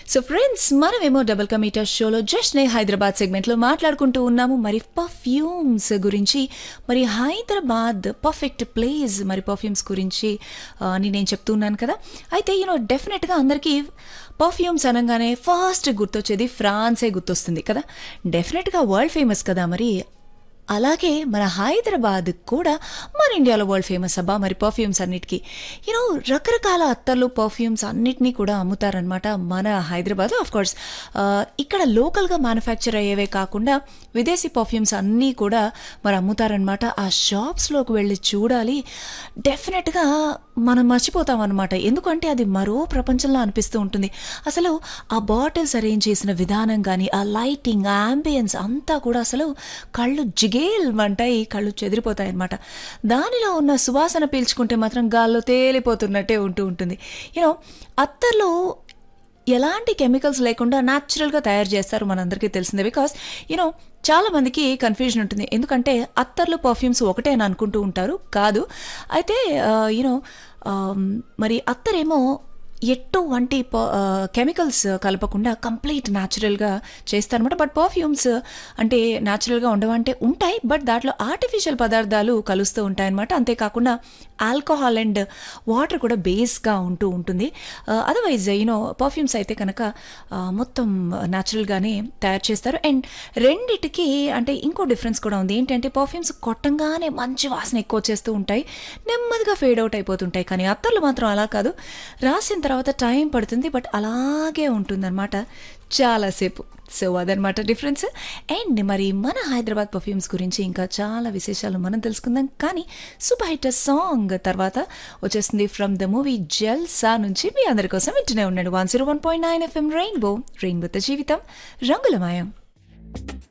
so friends మనమేమో double కమీటర్ షోలో జస్ట్ నే హైదరాబాద్ సెగ్మెంట్లో మాట్లాడుకుంటూ ఉన్నాము మరి పర్ఫ్యూమ్స్ గురించి మరి హైదరాబాద్ పర్ఫెక్ట్ ప్లేస్ మరి పర్ఫ్యూమ్స్ గురించి ఆ, అని నేను చెప్తున్నాను కదా అయితే యూనో డెఫినెట్గా అందరికీ పర్ఫ్యూమ్స్ అనగానే ఫస్ట్ గుర్తొచ్చేది ఫ్రాన్సే గుర్తొస్తుంది కదా డెఫినెట్గా వరల్డ్ ఫేమస్ కదా మరి అలాగే మన హైదరాబాద్ కూడా మన ఇండియాలో వరల్డ్ ఫేమస్ అబ్బా మరి పర్ఫ్యూమ్స్ అన్నిటికీ యూనో రకరకాల అత్తర్లు పర్ఫ్యూమ్స్ అన్నిటినీ కూడా అమ్ముతారనమాట మన హైదరాబాద్ ఆఫ్ కోర్స్ ఇక్కడ లోకల్గా మ్యానుఫ్యాక్చర్ అయ్యేవే కాకుండా విదేశీ పర్ఫ్యూమ్స్ అన్నీ కూడా మరి అమ్ముతారనమాట ఆ షాప్స్లోకి వెళ్ళి చూడాలి డెఫినెట్గా మనం మర్చిపోతాం అనమాట ఎందుకంటే అది మరో ప్రపంచంలో అనిపిస్తూ ఉంటుంది అసలు ఆ బాటిల్స్ అరేంజ్ చేసిన విధానం కానీ ఆ లైటింగ్ ఆ అంబియన్స్ అంతా కూడా అసలు కళ్ళు జిగేల్మంటాయి కళ్ళు చెదిరిపోతాయి అనమాట దానిలో ఉన్న సువాసన పీల్చుకుంటే మాత్రం గాల్లో తేలిపోతున్నట్టే ఉంటూ ఉంటుంది యూనో అత్తర్లో ఎలాంటి కెమికల్స్ లేకుండా న్యాచురల్గా తయారు చేస్తారు మనందరికీ తెలిసిందే బికాస్ యూనో చాలా మందికి కన్ఫ్యూజన్ ఉంటుంది ఎందుకంటే అత్తర్లు పర్ఫ్యూమ్స్ ఒకటే అని అనుకుంటూ ఉంటారు కాదు అయితే యూనో మరి అత్తరేమో ఎటువంటి కెమికల్స్ కలపకుండా కంప్లీట్ న్యాచురల్గా చేస్తారనమాట బట్ పర్ఫ్యూమ్స్ అంటే న్యాచురల్గా ఉండవంటే ఉంటాయి బట్ దాంట్లో ఆర్టిఫిషియల్ పదార్థాలు కలుస్తూ ఉంటాయన్నమాట అంతేకాకుండా ఆల్కహాల్ అండ్ వాటర్ కూడా బేస్గా ఉంటూ ఉంటుంది అదర్వైజ్ యూనో పర్ఫ్యూమ్స్ అయితే కనుక ఆ, మొత్తం న్యాచురల్గానే తయారు చేస్తారు అండ్ రెండిటికి అంటే ఇంకో డిఫరెన్స్ కూడా ఉంది ఏంటంటే పర్ఫ్యూమ్స్ కొట్టంగానే మంచి వాసన ఎక్కువ వచ్చేస్తూ ఉంటాయి నెమ్మదిగా ఫేడ్ అవుట్ అయిపోతుంటాయి కానీ అత్తర్లు మాత్రం అలా కాదు రాసిన తర్వాత టైం పడుతుంది బట్ అలాగే ఉంటుందన్నమాట చాలాసేపు సో అదనమాట డిఫరెన్స్ అండ్ మరి మన హైదరాబాద్ పర్ఫ్యూమ్స్ గురించి ఇంకా చాలా విశేషాలు మనం తెలుసుకుందాం కానీ సూపర్ హిట్ సాంగ్ తర్వాత వచ్చేస్తుంది ఫ్రమ్ ద మూవీ జల్సా నుంచి మీ అందరి కోసం వింటూనే ఉన్నాడు one zero one point nine FM rainbow రెయిన్బోతో జీవితం రంగులమయం